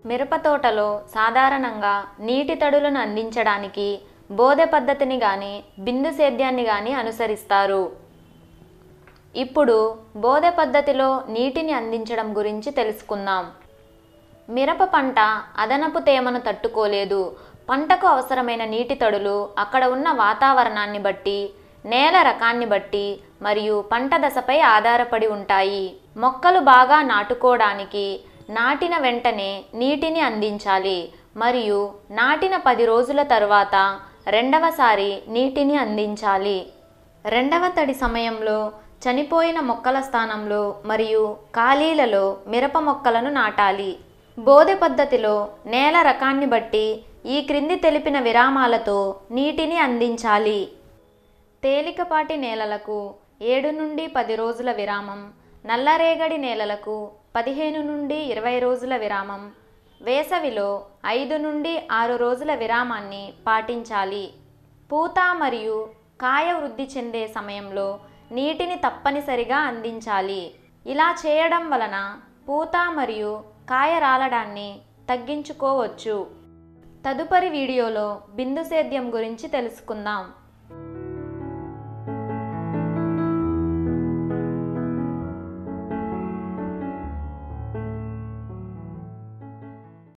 మిరప తోటలో సాధారణంగా నీటి తడులను అందించడానికి బోదె పద్ధతిని కానీ బిందు సేద్యాన్ని కానీ అనుసరిస్తారు ఇప్పుడు బోదె పద్ధతిలో నీటిని అందించడం గురించి తెలుసుకుందాం మిరప పంట అదనపు తేమను తట్టుకోలేదు పంటకు అవసరమైన నీటి తడులు అక్కడ ఉన్న వాతావరణాన్ని బట్టి నేల రకాన్ని బట్టి మరియు పంట దశపై ఆధారపడి ఉంటాయి మొక్కలు బాగా నాటుకోవడానికి నాటిన వెంటనే నీటిని అందించాలి మరియు నాటిన పది రోజుల తరువాత రెండవసారి నీటిని అందించాలి రెండవ తడి సమయంలో చనిపోయిన మొక్కల స్థానంలో మరియు ఖాళీలలో మిరప మొక్కలను నాటాలి బోదె పద్ధతిలో నేల రకాన్ని బట్టి ఈ క్రింది తెలిపిన విరామాలతో నీటిని అందించాలి తేలికపాటి నేలలకు ఏడు నుండి పది రోజుల విరామం నల్లరేగడి నేలలకు పదిహేను నుండి ఇరవై రోజుల విరామం వేసవిలో ఐదు నుండి ఆరు రోజుల విరామాన్ని పాటించాలి పూత మరియు కాయ వృద్ధి చెందే సమయంలో నీటిని తప్పనిసరిగా అందించాలి ఇలా చేయడం వలన పూత మరియు కాయ రాలడాన్ని తగ్గించుకోవచ్చు తదుపరి వీడియోలో బిందు సేద్యం గురించి తెలుసుకుందాం